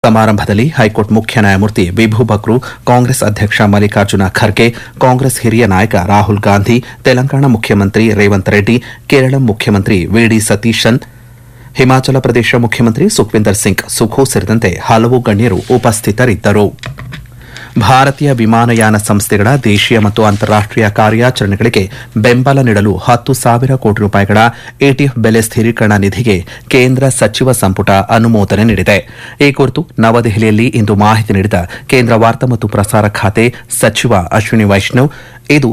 ಸಮಾರಂಭದಲ್ಲಿ ಹೈಕೋರ್ಟ್ ಮುಖ್ಯ ನ್ಯಾಯಮೂರ್ತಿ ವಿಭು ಬಕ್ರು ಕಾಂಗ್ರೆಸ್ ಅಧ್ಯಕ್ಷ ಮಲ್ಲಿಕಾರ್ಜುನ ಖರ್ಗೆ ಕಾಂಗ್ರೆಸ್ ಹಿರಿಯ ನಾಯಕ ರಾಹುಲ್ ಗಾಂಧಿ ತೆಲಂಗಾಣ ಮುಖ್ಯಮಂತ್ರಿ ರೇವಂತ್ ರೆಡ್ಡಿ ಕೇರಳ ಮುಖ್ಯಮಂತ್ರಿ ವಿಡಿ ಸತೀಶನ್ ಹಿಮಾಚಲ ಪ್ರದೇಶ ಮುಖ್ಯಮಂತ್ರಿ ಸುಖ್ವಿಂದರ್ ಸಿಂಗ್ ಸುಖೋ ಸೇರಿದಂತೆ ಹಲವು ಗಣ್ಯರು ಉಪಸ್ಥಿತರಿದ್ದರು ಭಾರತೀಯ ವಿಮಾನಯಾನ ಸಂಸ್ಥೆಗಳ ದೇಶೀಯ ಮತ್ತು ಅಂತಾರಾಷ್ಟೀಯ ಕಾರ್ಯಾಚರಣೆಗಳಿಗೆ ಬೆಂಬಲ ನೀಡಲು ಹತ್ತು ಸಾವಿರ ಕೋಟಿ ರೂಪಾಯಿಗಳ ಎಟಿಎಫ್ ಬೆಲೆ ಸ್ಥಿರೀಕರಣ ನಿಧಿಗೆ ಕೇಂದ್ರ ಸಚಿವ ಸಂಪುಟ ಅನುಮೋದನೆ ನೀಡಿದೆ ಈ ಕುರಿತು ನವದೆಹಲಿಯಲ್ಲಿ ಇಂದು ಮಾಹಿತಿ ನೀಡಿದ ಕೇಂದ್ರ ವಾರ್ತಾ ಮತ್ತು ಪ್ರಸಾರ ಖಾತೆ ಸಚಿವ ಅಶ್ವಿನಿ ವೈಷ್ಣವ್ ಇದು